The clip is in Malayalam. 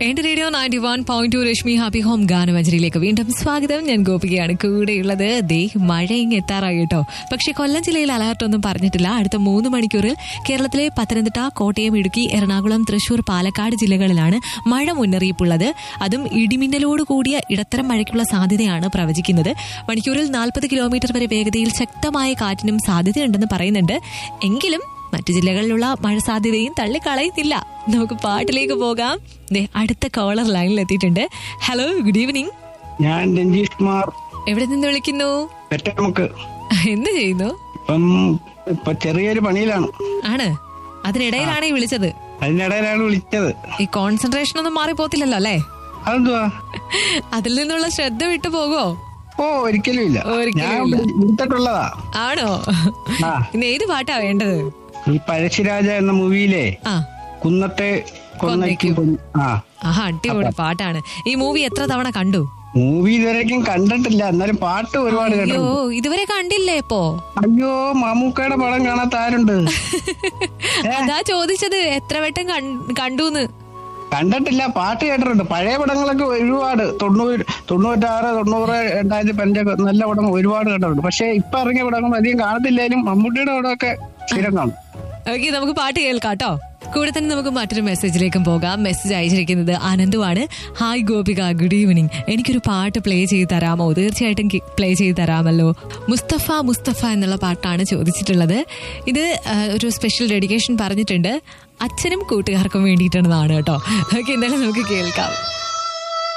എന്റെ radio ninety one point two Rashmi happy home ഗാനമഞ്ജരിയിലേക്ക് വീണ്ടും സ്വാഗതം ഞാൻ ഗോപികയാണ് കൂടെയുള്ളത് ദേ മഴ ഇങ്ങ് എത്താറായി കേട്ടോ പക്ഷെ കൊല്ലം ജില്ലയിൽ അലർട്ട് ഒന്നും പറഞ്ഞിട്ടില്ല അടുത്ത മൂന്ന് മണിക്കൂറിൽ കേരളത്തിലെ പത്തനംതിട്ട കോട്ടയം ഇടുക്കി എറണാകുളം തൃശൂർ പാലക്കാട് ജില്ലകളിലാണ് മഴ മുന്നറിയിപ്പുള്ളത് അതും ഇടിമിന്നലോട് കൂടിയ ഇടത്തരം മഴയ്ക്കുള്ള സാധ്യതയാണ് പ്രവചിക്കുന്നത് മണിക്കൂറിൽ നാൽപ്പത് കിലോമീറ്റർ വരെ വേഗതയിൽ ശക്തമായ കാറ്റിനും സാധ്യതയുണ്ടെന്ന് പറയുന്നുണ്ട് എങ്കിലും മറ്റു ജില്ലകളിലുള്ള മഴ സാധ്യതയും തള്ളിക്കളയുന്നില്ല നമുക്ക് പാട്ടിലേക്ക് പോകാം ദേ അടുത്ത കോളർ ലൈനിൽ എത്തിയിട്ടുണ്ട് ഹലോ ഗുഡ് ഈവനിങ് ഞാൻ രഞ്ജീഷ് കുമാർ എവിടെ നിന്ന് വിളിക്കുന്നു പെറ്റമുക്ക് എന്ത് ചെയ്യുന്നു ഇപ്പം ഇപ്പൊ ചെറിയൊരു പണിയിലാണ് ആണ് അതിനിടയിലാണ് ഈ വിളിച്ചത് അതിനിടയിലാണ് വിളിച്ചത് ഈ കോൺസെൻട്രേഷൻ ഒന്നും മാറിപ്പോത്തില്ലല്ലോ അല്ലേ അതെന്തുവാ അതിൽ നിന്നുള്ള ശ്രദ്ധ വിട്ടു പോകുമോ ഓ ഒരിക്കലും ഇല്ല ഒരിക്കലും ഞാൻ ഇല്ല. വിളിച്ചിട്ടുള്ളതാ ആണോ ആ ഇന്ന് ഏത് പാട്ടാ വേണ്ടത് ഈ പഴശ്ശിരാജ എന്ന മൂവിയിലെ ആ കുന്നത്തെ കൊന്നയ്ക്കും പൊൻ- ആ ആഹാ അടിപൊളി പാട്ടാണ് ഈ മൂവി എത്ര തവണ കണ്ടു മൂവി ഇതുവരെയ്ക്കും കണ്ടിട്ടില്ല എന്നാലും പാട്ട് ഒരുപാട് അയ്യോ കേട്ടു ഇതുവരെ കണ്ടില്ലേ ഇപ്പോ അയ്യോ മാമൂക്കയുടെ പടം കാണാത്ത ആരുണ്ട് അതാ ചോദിച്ചത് എത്ര വട്ടം കൺ- കണ്ടൂന്ന് കണ്ടിട്ടില്ല പാട്ട് കേട്ടിട്ടുണ്ട് പഴയ പടങ്ങളൊക്കെ ഒരുപാട് തൊണ്ണൂറ് തൊണ്ണൂറ്റാറ് തൊണ്ണൂറ് രണ്ടായിരത്തി പതിനഞ്ചൊക്കെ നല്ല പടം ഒരുപാട് കണ്ടിട്ടുണ്ട് പക്ഷെ ഇപ്പൊ ഇറങ്ങിയ പടങ്ങൾ അധികം കാണത്തില്ലാലും മമ്മൂട്ടിയുടെ പടമൊക്കെ സ്ഥിരം കാണും ഓക്കെ നമുക്ക് പാട്ട് കേൾക്കാം കേട്ടോ കൂടെ തന്നെ നമുക്ക് മറ്റൊരു മെസ്സേജിലേക്കും പോകാം മെസ്സേജ് അയച്ചിരിക്കുന്നത് അനന്തുവാണ് ഹായ് ഗോപിക ഗുഡ് ഈവനിങ് എനിക്കൊരു പാട്ട് പ്ലേ ചെയ്ത് തരാമോ തീർച്ചയായിട്ടും പ്ലേ ചെയ്ത് തരാമല്ലോ മുസ്തഫ മുസ്തഫ എന്നുള്ള പാട്ടാണ് ചോദിച്ചിട്ടുള്ളത് ഇത് ആ, ഒരു സ്പെഷ്യൽ ഡെഡിക്കേഷൻ പറഞ്ഞിട്ടുണ്ട് അച്ഛനും കൂട്ടുകാർക്കും വേണ്ടിയിട്ടുള്ളതാണ് കേട്ടോ ഓക്കെ എന്തായാലും നമുക്ക് കേൾക്കാം